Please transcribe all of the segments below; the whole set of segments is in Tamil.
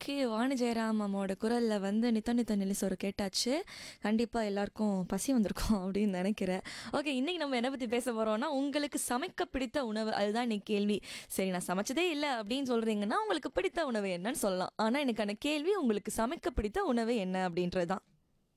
ஓகே வாணி ஜெயராம் அம்மாவோட குரலில் வந்து நித்த நித்த நிலிசோறு கேட்டாச்சு கண்டிப்பாக எல்லாருக்கும் பசி வந்திருக்கும் அப்படின்னு நினைக்கிறேன் ஓகே இன்னைக்கு நம்ம என்ன பற்றி பேச போகிறோம்னா உங்களுக்கு சமைக்க பிடித்த உணவு அதுதான் இன்னைக்கு கேள்வி சரி நான் சமைச்சதே இல்லை அப்படின்னு சொல்கிறீங்கன்னா உங்களுக்கு பிடித்த உணவு என்னன்னு சொல்லலாம் ஆனால் எனக்கான கேள்வி உங்களுக்கு சமைக்க பிடித்த உணவு என்ன அப்படின்றது தான்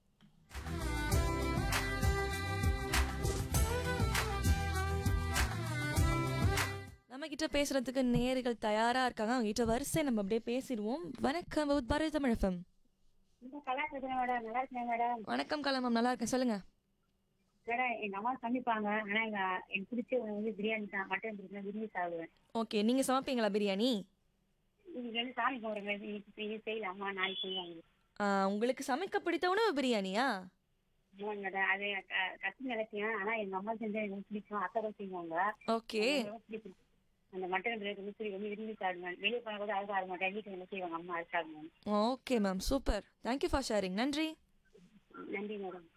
நம்ம கிட்ட பேசுறதுக்கு நேர்கள் தயாரா இருக்காங்க அவங்க கிட்ட வரிசை நம்ம அப்படியே பேசிடுவோம் வணக்கம் பாரதி தமிழகம் இந்த கலா பேசுறேன் மேடம் நல்லா இருக்கேன் மேடம் வணக்கம் கலாம் நல்லா இருக்கேன் சொல்லுங்க மேடம் எங்க அம்மா சமைப்பாங்க ஆனா எங்க எனக்கு பிடிச்ச உணவு வந்து பிரியாணி தான் மட்டன் பிரியாணி விரும்பி சாப்பிடுவேன் ஓகே நீங்க சமைப்பீங்களா பிரியாணி இன்னைக்கு வந்து சாமி போடுறேன் இன்னைக்கு இது செய்யல அம்மா நாளைக்கு செய்வாங்க ஆ, உங்களுக்கு சமைக்க பிடித்த உணவு பிரியாணியா ஆமாங்க மேடம் அது க- கத்து நினைச்சேன் ஆனா எங்க அம்மா செஞ்சா எனக்கு பிடிக்கும் அத்தை தான் செய்வாங்க ஓகே எனக்கு ரொம்ப பிடிக்கும் அந்த மட்டன் பிரியாணி வந்து பிடி- ரொம்ப விரும்பி சாப்பிடுவேன் வெளியே போனா கூட அழகா ஆக மாட்டேன் வீட்டுல என்ன செய்வாங்க அம்மா அது சாப்பிடுவேன் okay ma'am super thank you for sharing நன்றி நன்றி மேடம்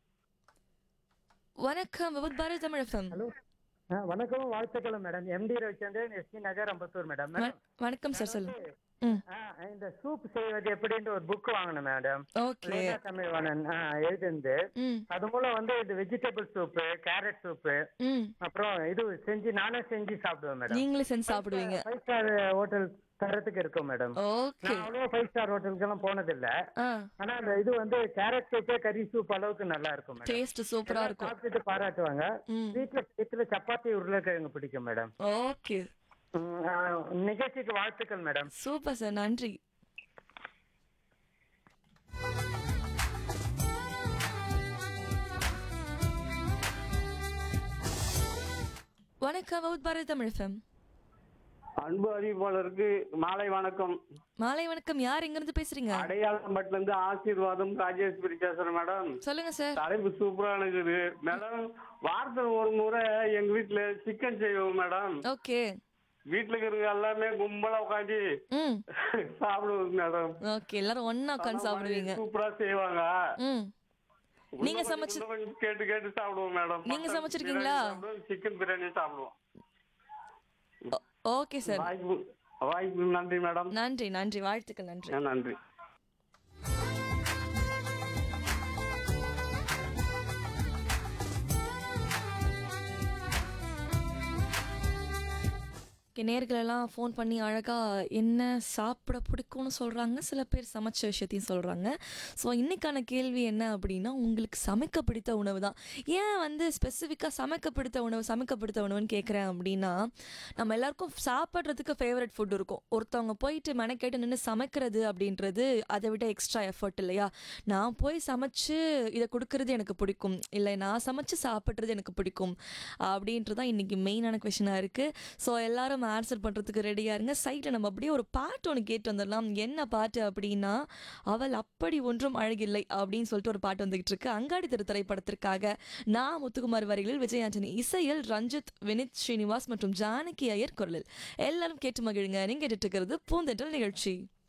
வணக்கம் விபத் பாரதி தமிழகம் ஹலோ ஆ, வணக்கம் வாழ்த்துக்கள் madam M D Ravichandran S P Nagar Ambattur madam madam வணக்கம் சார் சொல்லுங்க ம் ஆ, இந்த சூப் செய்வது எப்படின்ட்டு ஒரு புக் வாங்கினேன் மேடம் ஓகே லேனா தமிழ்வாணன் ஆ, எழுதிருந்து ம் அது மூலம் வந்து இது வெஜிடபிள் சூப்பு கேரட் சூப்பு ம் அப்புறம் இது செஞ்சு நானே செஞ்சு சாப்பிடுவேன் மேடம் நீங்களே செஞ்சு சாப்பிடுவீங்க ஃபைவ் ஸ்டார் ஹோட்டல் தரத்துக்கு இருக்கும் மேடம் ஓகே நான் அவ்வளோ ஃபைவ் ஸ்டார் ஹோட்டலுக்கெல்லாம் போனதில்ல ஆ ஆனா அந்த இது வந்து கேரட் சூப்பே கறி சூப் அளவுக்கு நல்லா இருக்கும் மேடம் டேஸ்ட் சூப்பரா இருக்கும் சாப்பிட்டுட்டு பாராட்டுவாங்க ம் வீட்டுல வீட்டுல சப்பாத்தி உருளைக்கிழங்கு பிடிக்கும் மேடம் ஓகே ம், ஆ, நிகழ்ச்சிக்கு வாழ்த்துக்கள் மேடம் சூப்பர் சார் நன்றி வணக்கம் வவுத் பாரதி தமிழ் அன்பு அறிவிப்பாளருக்கு மாலை வணக்கம் மாலை வணக்கம் யார் எங்க இருந்து பேசுறீங்க அடையாளம்பட்டில இருந்து ஆசீர்வாதம் ராஜேஸ்வரி பேசுறேன் மேடம் சொல்லுங்க சார் தலைப்பு சூப்பரா இருக்குது மேடம் வாரத்தில் ஒரு முறை எங்க வீட்டுல சிக்கன் செய்வோம் மேடம் ஓகே வீட்டுல இருக்கிறவங்க எல்லாமே கும்பலா உட்காந்து ம் சாப்பிடுவோம் மேடம் ஓகே எல்லாரும் ஒண்ணா உட்காந்து சாப்பிடுவீங்க சூப்பரா செய்வாங்க ம் நீங்க சமைச்சு இன்னும் கொஞ்சம் கேட்டு கேட்டு சாப்பிடுவோம் மேடம் நீங்க சமைச்சிருக்கீங்களா? சிக்கன் பிரியாணி சாப்பிடுவோம் ஓகே சார் வாய்ப்பு வாய்ப்பு நன்றி மேடம் நன்றி நன்றி வாழ்த்துக்கள் நன்றி நன்றி ஓகே நேர்களெல்லாம் ஃபோன் பண்ணி அழகாக என்ன சாப்பிட பிடிக்கும்னு சொல்கிறாங்க சில பேர் சமைச்ச விஷயத்தையும் சொல்கிறாங்க ஸோ இன்னைக்கான கேள்வி என்ன அப்படின்னா உங்களுக்கு சமைக்க பிடித்த உணவு தான் ஏன் வந்து ஸ்பெசிஃபிக்காக சமைக்க பிடித்த உணவு சமைக்க பிடித்த உணவுன்னு கேட்குறேன் அப்படின்னா நம்ம எல்லாருக்கும் சாப்பிட்றதுக்கு ஃபேவரட் ஃபுட் இருக்கும் ஒருத்தவங்க போயிட்டு மெனக்கேட்டு நின்று சமைக்கிறது அப்படின்றது அதை விட எக்ஸ்ட்ரா எஃபர்ட் இல்லையா நான் போய் சமைச்சு இதை கொடுக்கறது எனக்கு பிடிக்கும் இல்லை நான் சமைச்சு சாப்பிட்றது எனக்கு பிடிக்கும் அப்படின்றது தான் இன்றைக்கி மெயினான கொஷனாக இருக்குது ஸோ எல்லாரும் ஆன்சர் பண்ணுறதுக்கு ரெடியாக இருங்க சைட்டில் நம்ம அப்படியே ஒரு பாட்டு ஒன்று கேட்டு வந்துடலாம் என்ன பாட்டு அப்படின்னா அவள் அப்படி ஒன்றும் அழகில்லை அப்படின்னு சொல்லிட்டு ஒரு பாட்டு வந்துகிட்டு இருக்கு அங்காடி திரு திரைப்படத்திற்காக நான் முத்துக்குமார் வரிகளில் விஜய் ஆண்டனி இசையில் ரஞ்சித் வினித் ஸ்ரீனிவாஸ் மற்றும் ஜானகி ஐயர் குரலில் எல்லாரும் கேட்டு மகிழுங்க நீங்கள் கேட்டுட்டு இருக்கிறது பூந்தென்றல் நிகழ்ச்சி